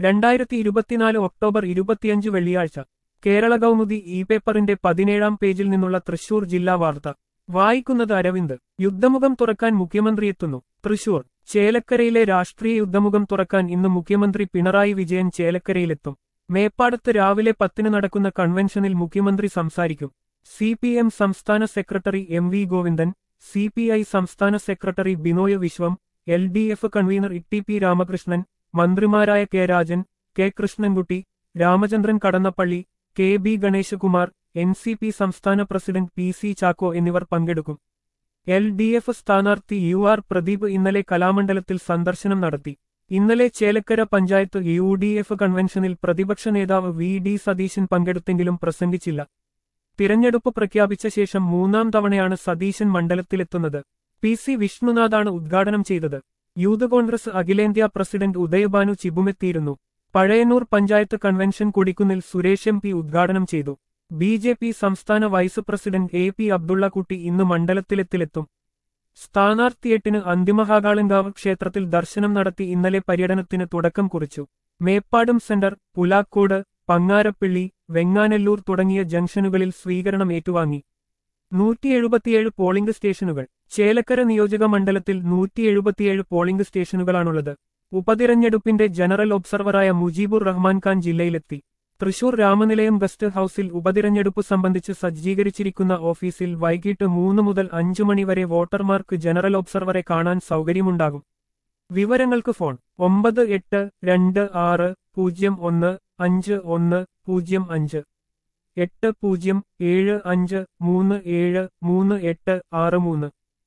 രണ്ടായിരത്തി ഇരുപത്തിനാല് ഒക്ടോബർ ഇരുപത്തിയഞ്ച് വെള്ളിയാഴ്ച കേരള കൗമുദി ഇ പേപ്പറിന്റെ പതിനേഴാം പേജിൽ നിന്നുള്ള തൃശൂർ ജില്ലാ വാർത്ത വായിക്കുന്നത് അരവിന്ദ് യുദ്ധമുഖം തുറക്കാൻ മുഖ്യമന്ത്രി എത്തുന്നു തൃശൂർ ചേലക്കരയിലെ രാഷ്ട്രീയ യുദ്ധമുഖം തുറക്കാൻ ഇന്ന് മുഖ്യമന്ത്രി പിണറായി വിജയൻ ചേലക്കരയിലെത്തും മേപ്പാടത്ത് രാവിലെ പത്തിന് നടക്കുന്ന കൺവെൻഷനിൽ മുഖ്യമന്ത്രി സംസാരിക്കും സി പി എം സംസ്ഥാന secretary M V Govindan C P I സംസ്ഥാന secretary Binoy Viswam L D F convener E P Ramakrishnan മന്ത്രിമാരായ K Rajan K Krishnankutty Ramachandran Kadannappally K B Ganeshkumar N C P സംസ്ഥാന പ്രസിഡന്റ് പി സി ചാക്കോ എന്നിവർ പങ്കെടുക്കും എൽ ഡി എഫ് സ്ഥാനാർത്ഥി യു ആർ പ്രദീപ് ഇന്നലെ കലാമണ്ഡലത്തിൽ സന്ദർശനം നടത്തി ഇന്നലെ Chelakkara panchayat U D F കൺവെൻഷനിൽ പ്രതിപക്ഷ നേതാവ് വി ഡി സതീശൻ പങ്കെടുത്തെങ്കിലും പ്രസംഗിച്ചില്ല തിരഞ്ഞെടുപ്പ് പ്രഖ്യാപിച്ച ശേഷം മൂന്നാം തവണയാണ് സതീശൻ മണ്ഡലത്തിലെത്തുന്നത് പി സി വിഷ്ണുനാഥാണ് ഉദ്ഘാടനം ചെയ്തത് യൂത്ത് കോൺഗ്രസ് അഖിലേന്ത്യാ പ്രസിഡന്റ് ഉദയഭാനു ചിബുമെത്തിയിരുന്നു Pazhayannur panchayat convention Kodikunnil Suresh M P ഉദ്ഘാടനം ചെയ്തു ബി ജെ പി സംസ്ഥാന vice president A P Abdullakutty ഇന്ന് മണ്ഡലത്തിലെത്തിലെത്തും സ്ഥാനാർത്ഥി എട്ടിന് അന്തിമഹാകാളങ്കാവ് ക്ഷേത്രത്തിൽ ദർശനം നടത്തി ഇന്നലെ പര്യടനത്തിന് തുടക്കം കുറിച്ചു മേപ്പാടും സെന്റർ പുലാക്കോട് പങ്ങാരപ്പിള്ളി വെങ്ങാനെല്ലൂർ തുടങ്ങിയ ജംഗ്ഷനുകളിൽ സ്വീകരണം ഏറ്റുവാങ്ങി നൂറ്റി എഴുപത്തിയേഴ് പോളിംഗ് സ്റ്റേഷനുകൾ ചേലക്കര നിയോജക മണ്ഡലത്തിൽ നൂറ്റി എഴുപത്തിയേഴ് പോളിംഗ് സ്റ്റേഷനുകളാണുള്ളത് ഉപതിരഞ്ഞെടുപ്പിന്റെ ജനറൽ ഒബ്സർവറായ മുജീബുർ റഹ്മാൻ ഖാൻ ജില്ലയിലെത്തി തൃശൂർ രാമനിലയം ഗസ്റ്റ് ഹൌസിൽ ഉപതിരഞ്ഞെടുപ്പ് സംബന്ധിച്ച് സജ്ജീകരിച്ചിരിക്കുന്ന ഓഫീസിൽ വൈകിട്ട് മൂന്ന് മുതൽ അഞ്ചു മണിവരെ വോട്ടർമാർക്ക് ജനറൽ ഒബ്സർവറെ കാണാൻ സൗകര്യമുണ്ടാകും വിവരങ്ങൾക്ക് ഫോൺ ഒമ്പത് എട്ട് രണ്ട് ആറ് പൂജ്യം ഒന്ന് അഞ്ച് ഒന്ന് പൂജ്യം അഞ്ച് എട്ട് പൂജ്യം ഏഴ് അഞ്ച് മൂന്ന് ഏഴ് മൂന്ന് എട്ട് ആറ് മൂന്ന്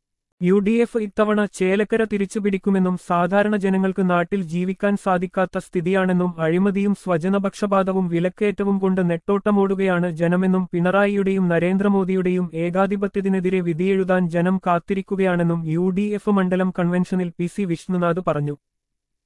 യു ഡി എഫ് ഇത്തവണ ചേലക്കര തിരിച്ചുപിടിക്കുമെന്നും സാധാരണ ജനങ്ങൾക്ക് നാട്ടിൽ ജീവിക്കാൻ സാധിക്കാത്ത സ്ഥിതിയാണെന്നും അഴിമതിയും സ്വജനപക്ഷപാതവും വിലക്കയറ്റവും കൊണ്ട് നെട്ടോട്ടമോടുകയാണ് ജനമെന്നും പിണറായിയുടെയും നരേന്ദ്രമോദിയുടെയും ഏകാധിപത്യത്തിനെതിരെ വിധിയെഴുതാൻ ജനം കാത്തിരിക്കുകയാണെന്നും യു മണ്ഡലം കൺവെൻഷനിൽ പി സി വിഷ്ണുനാഥ് പറഞ്ഞു